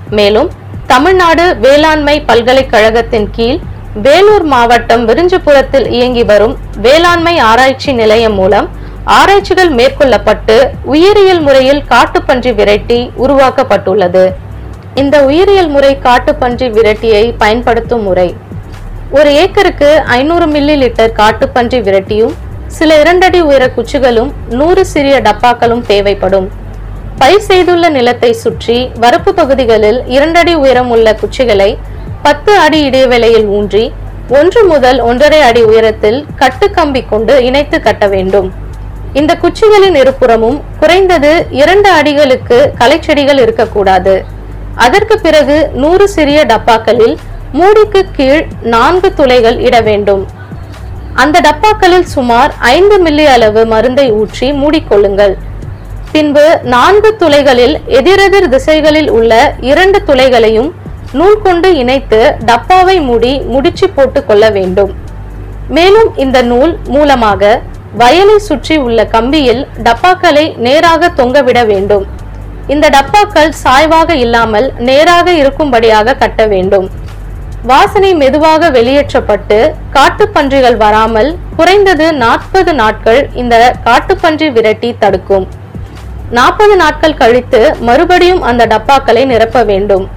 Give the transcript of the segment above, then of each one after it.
மேலும் தமிழ்நாடு வேளாண்மை பல்கலைக்கழகத்தின் கீழ் வேலூர் மாவட்டம் விரிஞ்சிபுரத்தில் இயங்கி வரும் வேளாண்மை ஆராய்ச்சி நிலையம் மூலம் ஆராய்ச்சிகள் மேற்கொள்ளப்பட்டு உயிரியல் முறையில் காட்டுப்பன்றி விரட்டி உருவாக்கப்பட்டுள்ளது இந்த உயிரியல் முறை காட்டுப்பன்றி விரட்டியை பயன்படுத்தும் முறை ஒரு ஏக்கருக்கு ஐநூறு மில்லி லிட்டர் காட்டுப்பன்றி விரட்டியும் சில இரண்டடி உயர குச்சிகளும் நூறு சிறிய டப்பாக்களும் தேவைப்படும் பயிர் செய்துள்ள நிலத்தை சுற்றி வரப்பு பகுதிகளில் இரண்டடி உயரம் உள்ள குச்சிகளை பத்து அடி இடைவெளியில் ஊன்றி ஒன்று முதல் ஒன்றரை அடி உயரத்தில் கட்டு கம்பி கொண்டு இணைத்து கட்ட வேண்டும் இந்த குச்சிகளின் இருபுறமும் குறைந்தது இரண்டு அடிகளுக்கு களைச்செடிகள் இருக்கக்கூடாது அதற்கு பிறகு நூறு சிறிய டப்பாக்களில் மூடிக்கு கீழ் நான்கு துளைகள் இட வேண்டும் அந்த டப்பாக்களில் சுமார் ஐந்து மில்லி அளவு மருந்தை ஊற்றி மூடிக்கொள்ளுங்கள் பின்பு நான்கு துளைகளில் எதிரெதிர் திசைகளில் உள்ள இரண்டு துளைகளையும் நூல் கொண்டு இணைத்து டப்பாவை மூடி முடிச்சு போட்டு கொள்ள வேண்டும் மேலும் இந்த நூல் மூலமாக வயலை சுற்றி உள்ள கம்பியில் டப்பாக்களை நேராக தொங்கவிட வேண்டும் இந்த டப்பாக்கள் சாய்வாக இல்லாமல் நேராக இருக்கும்படியாக கட்ட வேண்டும் வாசனை மெதுவாக வெளியேற்றப்பட்டு காட்டுப்பன்றிகள் வராமல் குறைந்தது நாற்பது நாட்கள் இந்த காட்டுப்பன்றி விரட்டி தடுக்கும் நாற்பது நாட்கள் கழித்து மறுபடியும் அந்த டப்பாக்களை நிரப்ப வேண்டும்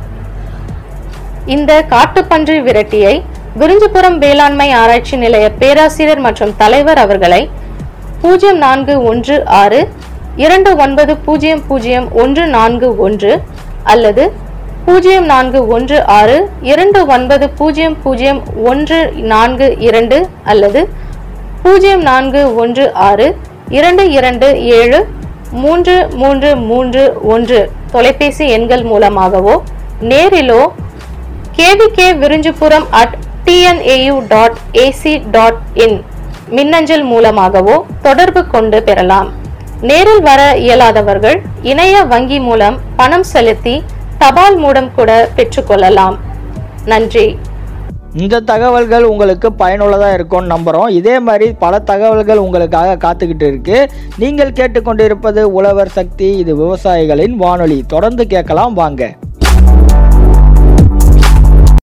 இந்த காட்டுப்பன்றி விரட்டியை விரிஞ்சிபுரம் வேளாண்மை ஆராய்ச்சி நிலைய பேராசிரியர் மற்றும் தலைவர் அவர்களை பூஜ்ஜியம் நான்கு ஒன்று ஆறு இரண்டு ஒன்பது பூஜ்ஜியம் பூஜ்ஜியம் ஒன்று நான்கு ஒன்று அல்லது பூஜ்ஜியம் நான்கு ஒன்று ஆறு இரண்டு ஒன்பது பூஜ்ஜியம் பூஜ்ஜியம் ஒன்று நான்கு இரண்டு அல்லது பூஜ்ஜியம் நான்கு ஒன்று ஆறு இரண்டு இரண்டு ஏழு மூன்று மூன்று மூன்று ஒன்று தொலைபேசி எண்கள் மூலமாகவோ நேரிலோ KVK Virinjipuram at TNAU dot AC dot in மின்னஞ்சல் மூலமாகவோ தொடர்பு கொண்டு பெறலாம் நேரில் வர இயலாதவர்கள் இணைய வங்கி மூலம் பணம் செலுத்தி தபால் மூலம் கூட பெற்றுக்கொள்ளலாம் நன்றி இந்த தகவல்கள் உங்களுக்கு பயனுள்ளதாக இருக்கும்னு நம்புகிறோம் இதே மாதிரி பல தகவல்கள் உங்களுக்காக காத்துக்கிட்டு இருக்கு நீங்கள் கேட்டுக்கொண்டிருப்பது உழவர் சக்தி இது விவசாயிகளின் வானொலி தொடர்ந்து கேட்கலாம் வாங்க